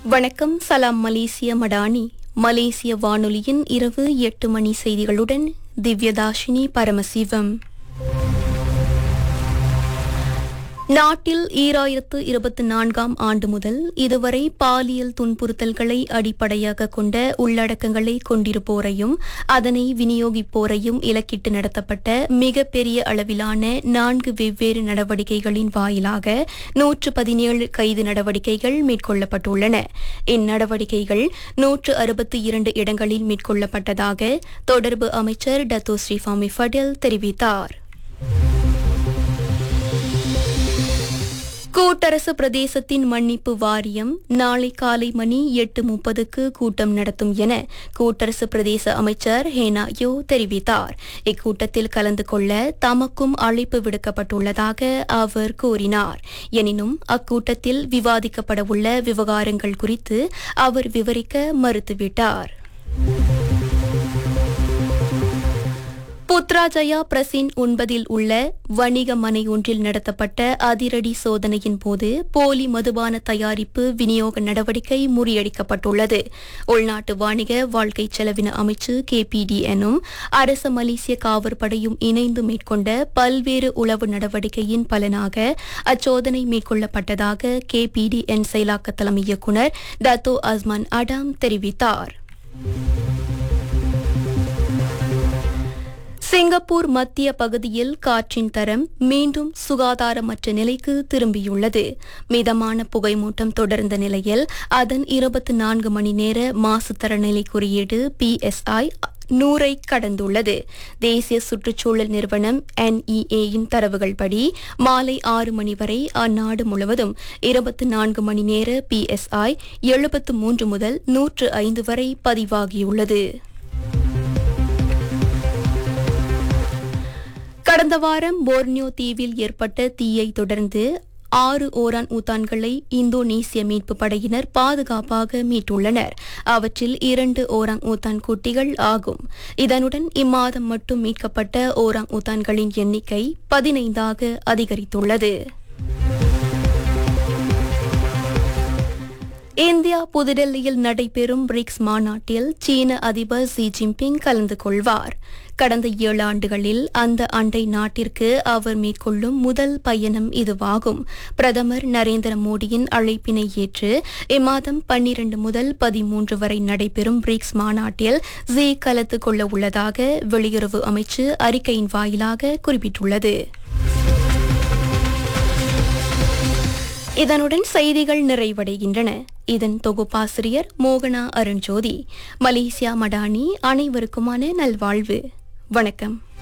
வணக்கம் சலாம் மலேசிய மடானி மலேசிய வானொலியின் இரவு எட்டு மணி செய்திகளுடன் திவ்யதாஷினி பரமசிவம் நாட்டில் ஈராயிரத்து இருபத்தி நான்காம் ஆண்டு முதல் இதுவரை பாலியல் துன்புறுத்தல்களை அடிப்படையாக கொண்ட உள்ளடக்கங்களை கொண்டிருப்போரையும் அதனை விநியோகிப்போரையும் இலக்கிட்டு நடத்தப்பட்ட மிகப்பெரிய அளவிலான நான்கு வெவ்வேறு நடவடிக்கைகளின் வாயிலாக நூற்று பதினேழு கைது நடவடிக்கைகள் மேற்கொள்ளப்பட்டுள்ளன இந்நடவடிக்கைகள் நூற்று அறுபத்தி இரண்டு இடங்களில் மேற்கொள்ளப்பட்டதாக தொடர்பு அமைச்சர் டத்தோ ஸ்ரீஃபாமி ஃபடேல் தெரிவித்தார் கூட்டரசு பிரதேசத்தின் மன்னிப்பு வாரியம் நாளை காலை மணி எட்டு முப்பதுக்கு கூட்டம் நடத்தும் என கூட்டரசு பிரதேச அமைச்சர் ஹேனா யோ தெரிவித்தார் இக்கூட்டத்தில் கலந்து கொள்ள தமக்கும் அழைப்பு விடுக்கப்பட்டுள்ளதாக அவர் கூறினார் எனினும் அக்கூட்டத்தில் விவாதிக்கப்படவுள்ள விவகாரங்கள் குறித்து அவர் விவரிக்க மறுத்துவிட்டார் புத்ராஜயா பிரசின் ஒன்பதில் உள்ள வணிக மனை ஒன்றில் நடத்தப்பட்ட அதிரடி சோதனையின் போது போலி மதுபான தயாரிப்பு விநியோக நடவடிக்கை முறியடிக்கப்பட்டுள்ளது உள்நாட்டு வாணிக வாழ்க்கை செலவின அமைச்சு கேபிடி எனும் அரச மலேசிய காவற்படையும் இணைந்து மேற்கொண்ட பல்வேறு உளவு நடவடிக்கையின் பலனாக அச்சோதனை மேற்கொள்ளப்பட்டதாக கேபிடி என் செயலாக்க தலைமை இயக்குநர் டத்தோ அஸ்மான் அடாம் தெரிவித்தார் சிங்கப்பூர் மத்திய பகுதியில் காற்றின் தரம் மீண்டும் சுகாதாரமற்ற நிலைக்கு திரும்பியுள்ளது மிதமான புகைமூட்டம் தொடர்ந்த நிலையில் அதன் இருபத்தி நான்கு மணி நேர மாசு தரநிலை குறியீடு பிஎஸ்ஐ நூறை கடந்துள்ளது தேசிய சுற்றுச்சூழல் நிறுவனம் என்இஏயின் தரவுகள் படி மாலை ஆறு மணி வரை அந்நாடு முழுவதும் இருபத்தி நான்கு மணி நேர பிஎஸ்ஐ எழுபத்து மூன்று முதல் நூற்று ஐந்து வரை பதிவாகியுள்ளது கடந்த வாரம் போர்னியோ தீவில் ஏற்பட்ட தீயை தொடர்ந்து ஆறு ஓரான் ஊத்தான்களை இந்தோனேசிய மீட்பு படையினர் பாதுகாப்பாக மீட்டுள்ளனர் அவற்றில் இரண்டு ஓராங் ஊத்தான் குட்டிகள் ஆகும் இதனுடன் இம்மாதம் மட்டும் மீட்கப்பட்ட ஓராங் ஊத்தான்களின் எண்ணிக்கை பதினைந்தாக அதிகரித்துள்ளது இந்தியா புதுடெல்லியில் நடைபெறும் பிரிக்ஸ் மாநாட்டில் சீன அதிபர் ஜி ஜின்பிங் கலந்து கொள்வார் கடந்த ஏழு ஆண்டுகளில் அந்த அண்டை நாட்டிற்கு அவர் மேற்கொள்ளும் முதல் பயணம் இதுவாகும் பிரதமர் நரேந்திர மோடியின் அழைப்பினை ஏற்று இம்மாதம் பன்னிரண்டு முதல் பதிமூன்று வரை நடைபெறும் பிரிக்ஸ் மாநாட்டில் ஜி கலந்து கொள்ள உள்ளதாக வெளியுறவு அமைச்சு அறிக்கையின் வாயிலாக குறிப்பிட்டுள்ளது இதனுடன் செய்திகள் நிறைவடைகின்றன இதன் தொகுப்பாசிரியர் மோகனா அருண்ஜோதி மலேசியா மடானி அனைவருக்குமான நல்வாழ்வு வணக்கம்